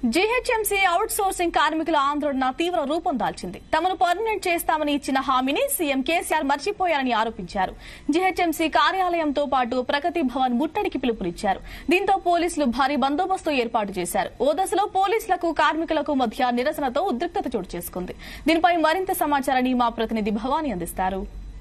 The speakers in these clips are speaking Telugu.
జీహెచ్ఎంసీ అవుట్ సోర్సింగ్ కార్మికుల ఆందోళన తీవ్ర రూపం దాల్చింది తమను పర్మనెంట్ చేస్తామని ఇచ్చిన హామీని సీఎం కేసీఆర్ మర్చిపోయారని ఆరోపించారు జీహెచ్ఎంసీ కార్యాలయంతో పాటు ప్రగతి భవన్ ముట్టడికి పిలుపునిచ్చారు దీంతో పోలీసులు భారీ బందోబస్తు ఏర్పాటు చేశారు ఓ దశలో పోలీసులకు కార్మికులకు మధ్య నిరసనతో ఉద్రిక్తత చోటు చేసుకుంది దీనిపై మరింత సమాచారాన్ని మా ప్రతినిధి భవానీ అందిస్తారు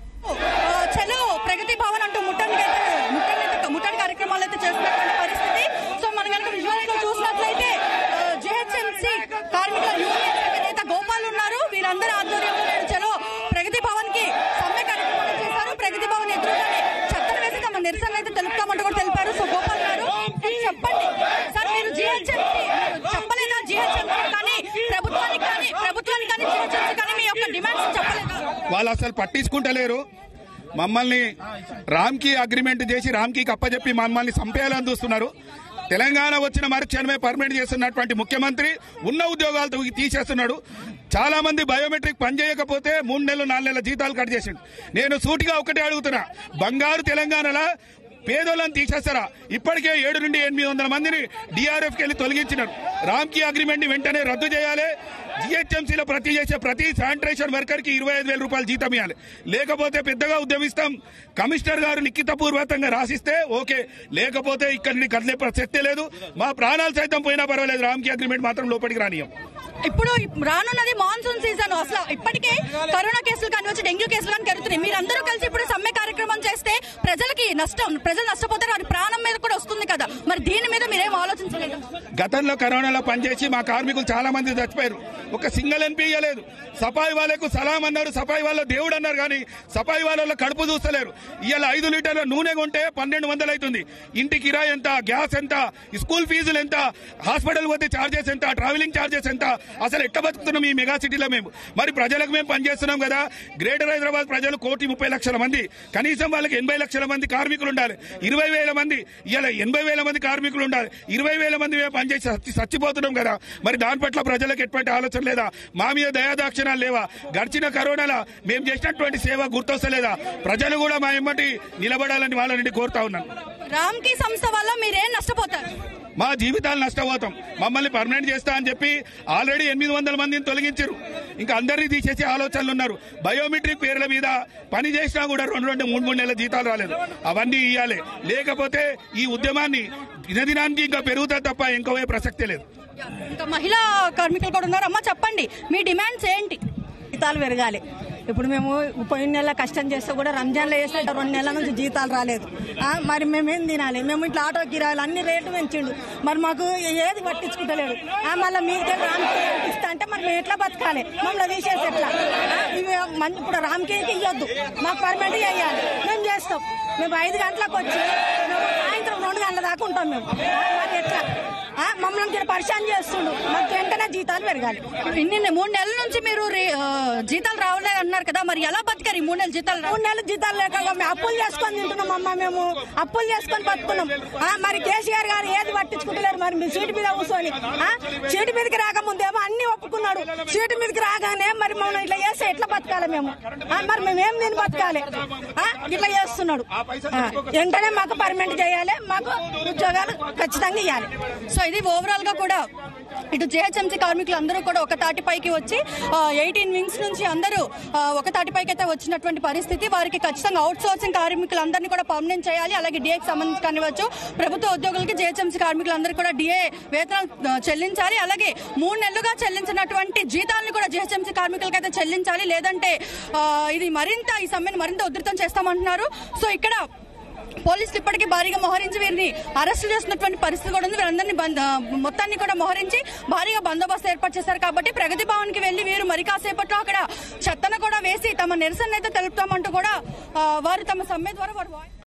ఆ, చలో ప్రగతి భవన్ అంటూ ముట్టడి ముట్టడి ముట్టడి కార్యక్రమాలు అయితే చేస్తున్నటువంటి పరిస్థితి సో మనం కనుక విజువల్స్ లో చూసినట్లయితే జేహెచ్ఎంసీ కార్మికుల యూనియన్ నేత గోపాల్ ఉన్నారు వీరందరూ ఆధ్వర్యంలో నేడు చలో ప్రగతి భవన్ కి సమ్మె కార్యక్రమాలు చేశారు ప్రగతి భవన్ ఎదురుగానే చెత్తను వేసి తమ నిరసన అయితే తెలుపుతామంటూ కూడా తెలిపారు సో గోపాల్ గారు సార్ చెప్పండి సార్ మీరు జిహెచ్ఎంసీ చెప్పలేదా జిహెచ్ఎంసీ కానీ ప్రభుత్వానికి కానీ ప్రభుత్వానికి కానీ జిహెచ్ఎంసీ కానీ మీ యొక్క డిమాండ్స్ చెప్పలేదా వాళ్ళు అసలు పట్టించుకుంటలేరు మమ్మల్ని రామ్కి అగ్రిమెంట్ చేసి రామ్కి అప్పచెప్పి మమ్మల్ని చంపేయాలని చూస్తున్నారు తెలంగాణ వచ్చిన మరుక్షణమే పర్మిట్ చేస్తున్నటువంటి ముఖ్యమంత్రి ఉన్న ఉద్యోగాలతో తీసేస్తున్నాడు చాలా మంది బయోమెట్రిక్ పనిచేయకపోతే మూడు నెలలు నాలుగు నెలల జీతాలు కట్ చేసిండు నేను సూటిగా ఒకటే అడుగుతున్నా బంగారు తెలంగాణలో పేదోళ్ళని తీసేస్తారా ఇప్పటికే ఏడు నుండి ఎనిమిది వందల మందిని డిఆర్ఎఫ్ కెళ్ళి తొలగించినారు రామ్కి అగ్రిమెంట్ ని వెంటనే రద్దు చేయాలి జిహెచ్ఎంసీలో ప్రతి చేసే ప్రతి శానిటేషన్ వర్కర్ కి ఇరవై ఐదు వేల రూపాయలు జీతం ఇవ్వాలి లేకపోతే పెద్దగా ఉద్యమిస్తాం కమిషనర్ గారు లిఖితపూర్వకంగా రాసిస్తే ఓకే లేకపోతే ఇక్కడిని కదిలే ప్రసక్తే లేదు మా ప్రాణాలు సైతం పోయినా పర్వాలేదు రామ్కి అగ్రిమెంట్ మాత్రం లోపలికి రానియం ఇప్పుడు రానున్నది మాన్సూన్ సీజన్ అసలు ఇప్పటికే కరోనా కేసులు కానీ వచ్చి డెంగ్యూ కేసులు కానీ జరుగుతున్నాయి మీరందరూ కలిసి ఇప్పుడు సమ్మె కార్యక్రమం చేస్తే ప్రజలకి నష్టం ప్రజలు నష్టపోతే వారి ప్రాణం మీద కూడా వస్తుంది కదా మరి దీని మీద మీరేం ఆలోచించలేదు గతంలో కరోనాలో పనిచేసి మా కార్మికులు చాలా మంది చచ్చిపోయారు ఒక సింగల్ ఎన్పీ ఇయ్యలేదు సఫాయి వాళ్ళకు సలాం అన్నారు సఫాయి వాళ్ళ దేవుడు అన్నారు కానీ సఫాయి వాళ్ళ కడుపు చూస్తలేరు ఇవాళ ఐదు లీటర్ల నూనె కొంటే పన్నెండు వందలు అవుతుంది ఇంటి కిరాయి ఎంత గ్యాస్ ఎంత స్కూల్ ఫీజులు ఎంత హాస్పిటల్ పోతే చార్జెస్ ఎంత ట్రావెలింగ్ చార్జెస్ ఎంత అసలు ఎట్ట బతుకుతున్నాం ఈ మెగా సిటీలో మేము మరి ప్రజలకు మేము పనిచేస్తున్నాం కదా గ్రేటర్ హైదరాబాద్ ప్రజలు కోటి ముప్పై లక్షల మంది కనీసం వాళ్ళకి ఎనభై లక్షల మంది కార్మికులు ఉండాలి ఇరవై వేల మంది ఇలా ఎనభై వేల మంది కార్మికులు ఉండాలి ఇరవై వేల మంది మేము పనిచేసి చచ్చి- చచ్చిపోతున్నాం కదా మరి దాని పట్ల ప్రజలకు ఎటువంటి ఆలోచన లేదా మా మీద దయాదాక్షిణాలు లేవా గడిచిన కరోనాలో మేము చేసినటువంటి సేవ గుర్తొస్తలేదా ప్రజలు కూడా మా ఎమ్మటి నిలబడాలని వాళ్ళ నుండి కోరుతా ఉన్నాను రామ్కి సంస్థ వల్ల మీరేం నష్టపోతారు మా జీవితాలు నష్టపోతాం మమ్మల్ని పర్మనెంట్ చేస్తా అని చెప్పి ఆల్రెడీ ఎనిమిది వందల మందిని తొలగించారు ఇంకా అందరినీ తీసేసే ఆలోచనలు ఉన్నారు బయోమెట్రిక్ పేర్ల మీద పని చేసినా కూడా రెండు రెండు మూడు మూడు నెలల జీతాలు రాలేదు అవన్నీ ఇవ్వాలి లేకపోతే ఈ ఉద్యమాన్ని దినదినానికి ఇంకా పెరుగుతుంది తప్ప ఇంకా పోయే ప్రసక్తే లేదు ఇంకా మహిళా కార్మికులు కూడా ఉన్నారు అమ్మ చెప్పండి మీ డిమాండ్స్ ఏంటి జీతాలు పెరగాలి ఇప్పుడు మేము పోయిన నెల కష్టం చేస్తే కూడా రంజాన్లో వేస్తే రెండు నెలల నుంచి జీతాలు రాలేదు ఆ, మరి మేమేం తినాలి మేము ఇట్లా ఆటో కిరాయిలు అన్ని రేట్లు పెంచిండు మరి మాకు ఏది పట్టించుకుంటలేడు ఆ, మళ్ళీ మీకే రామ్కి ఇస్తా అంటే మరి మేము ఎట్లా బతకాలి మమ్మల్ని తీసేసి ఎట్లా ఆ, ఇవి మం- ఇప్పుడు రామ్కేకి ఇవ్వద్దు మాకు పర్మనెంట్ చేయాలి మేము చేస్తాం మేము ఐదు గంటలకు వచ్చి మేము సాయంత్రం రెండు గంటల దాకా ఉంటాం మేము ఆ, మరి ఎట్లా ఆ, మమ్మల్ని ఇక్కడ పరిశాన్ చేస్తుండు మాకు వెంటనే జీతాలు పెరగాలి ఇన్ని మూడు నెలల నుంచి మీరు రే- ఆ, జీతాలు రావలేదు అన్నారు కదా మరి ఎలా బతికారు ఈ మూడు నెలల జీతాలు రా- మూడు నెలలు జీతాలు లేక మేము అప్పులు చేసుకొని తింటున్నాం అమ్మ మేము అప్పులు చేసుకొని బతుకున్నాం ఆ, మరి కేసీఆర్ గారు ఏది పట్టించుకుంటలేరు మరి మీ సీటు మీద కూర్చొని ఆ, సీటు మీదకి రాకముందేమో అన్ని ఒప్పుకున్నాడు సీటు మీదకి రాగానే మరి మనం ఇట్లా చేస్తే ఎట్లా బతకాలి మేము ఆ, మరి మేము ఏం దీన్ని బతకాలి ఆ, ఇట్లా చేస్తున్నాడు ఆ, వెంటనే మాకు పర్మనెంట్ చేయాలి మాకు ఉద్యోగాలు ఖచ్చితంగా ఇవ్వాలి సో ఇది ఓవరాల్ గా కూడా ఇటు జేహెచ్ఎంసీ కార్మికులు అందరూ కూడా ఒక తాటిపైకి వచ్చి ఎయిటీన్ వింగ్స్ నుంచి అందరూ ఆ, ఒక తాటిపైకి అయితే వచ్చినటువంటి పరిస్థితి వారికి ఖచ్చితంగా అవుట్ సోర్సింగ్ కార్మికులందరినీ కూడా పర్మనెంట్ చేయాలి అలాగే డిఏకి సంబంధించి కానివచ్చు ప్రభుత్వ ఉద్యోగులకి జేహెచ్ఎంసీ కార్మికులందరూ కూడా డిఏ వేతనాలు ఆ, చెల్లించాలి అలాగే మూడు నెలలుగా చెల్లించినటువంటి జీతాలను కూడా జేహెచ్ఎంసీ కార్మికులకి అయితే చెల్లించాలి లేదంటే ఆ, ఇది మరింత ఈ సమ్మెను మరింత ఉధృతం చేస్తామంటున్నారు సో ఇక్కడ పోలీసులు ఇప్పటికీ భారీగా మోహరించి వీరిని అరెస్ట్ చేస్తున్నటువంటి పరిస్థితి కూడా ఉంది వీరందరినీ బంద్- ఆ, మొత్తాన్ని కూడా మోహరించి భారీగా బందోబస్తు ఏర్పాటు చేశారు కాబట్టి ప్రగతి భవన్ కి వెళ్లి వీరు మరి కాసేపట్లో అక్కడ చెత్తను కూడా వేసి తమ నిరసన అయితే తెలుపుతామంటూ కూడా ఆ, వారు తమ సమ్మె ద్వారా వారు వాయి-